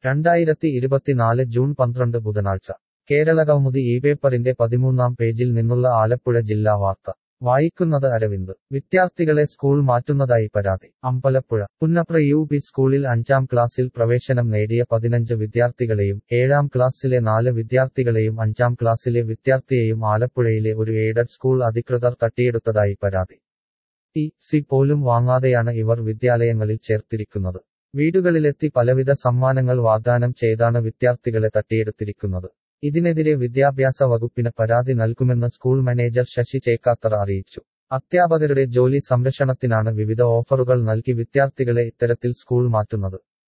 രണ്ടായിരത്തി ഇരുപത്തിനാല് ജൂൺ പന്ത്രണ്ട് ബുധനാഴ്ച കേരളകൗമുദി ഈ പേപ്പറിന്റെ പതിമൂന്നാം പേജിൽ നിന്നുള്ള ആലപ്പുഴ ജില്ലാ വാർത്ത വായിക്കുന്നത് അരവിന്ദ് വിദ്യാർത്ഥികളെ സ്കൂൾ മാറ്റുന്നതായി പരാതി അമ്പലപ്പുഴ പുന്നപ്ര യു പി സ്കൂളിൽ അഞ്ചാം ക്ലാസ്സിൽ പ്രവേശനം നേടിയ പതിനഞ്ച് വിദ്യാർത്ഥികളെയും ഏഴാം ക്ലാസ്സിലെ നാല് വിദ്യാർത്ഥികളെയും അഞ്ചാം ക്ലാസ്സിലെ വിദ്യാർത്ഥിയെയും ആലപ്പുഴയിലെ ഒരു എയ്ഡഡ് സ്കൂൾ അധികൃതർ തട്ടിയെടുത്തതായി പരാതി ടി സി പോലും വാങ്ങാതെയാണ് ഇവർ വിദ്യാലയങ്ങളിൽ ചേർത്തിരിക്കുന്നത് വീടുകളിലെത്തി പലവിധ സമ്മാനങ്ങൾ വാഗ്ദാനം ചെയ്താണ് വിദ്യാർത്ഥികളെ തട്ടിയെടുത്തിരിക്കുന്നത് ഇതിനെതിരെ വിദ്യാഭ്യാസ വകുപ്പിന് പരാതി നൽകുമെന്ന് സ്കൂൾ മാനേജർ ശശി ചേക്കാത്തറ അറിയിച്ചു അധ്യാപകരുടെ ജോലി സംരക്ഷണത്തിനാണ് വിവിധ ഓഫറുകൾ നൽകി വിദ്യാർത്ഥികളെ ഇത്തരത്തിൽ സ്കൂൾ മാറ്റുന്നത്